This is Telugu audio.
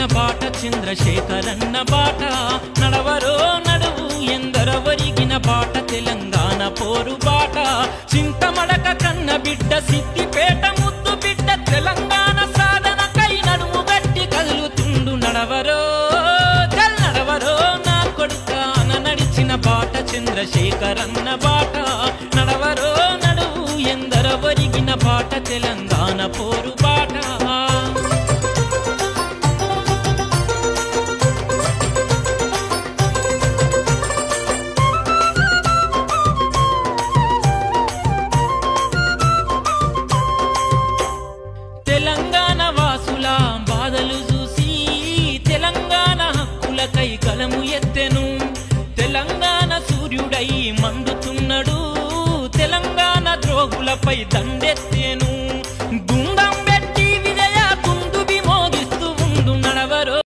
బాట చంద్రశేఖరన్న బాట నడవరో నడువు ఎందరవరిగిన బాట తెలంగాణ పోరు బాట చింతమడక కన్న బిడ్డ సిద్దిపేట ముద్దు బిడ్డ తెలంగాణ సాధనకై నడుము గట్టి కదులుతుండు నడవరో చల్ నడవరో నా కొడుక అన నడిచిన బాట చంద్రశేఖరన్న బాట నడవరో నడువు ఎందరవరిగిన బాట తెలంగాణ పోరు బాట తెలంగాణ వాసుల బాధలు చూసి తెలంగాణ హక్కులకై కలము ఎత్తెను తెలంగాణ సూర్యుడై మండుతున్నాడు తెలంగాణ ద్రోగులపై దండెత్తెను దుమ్ము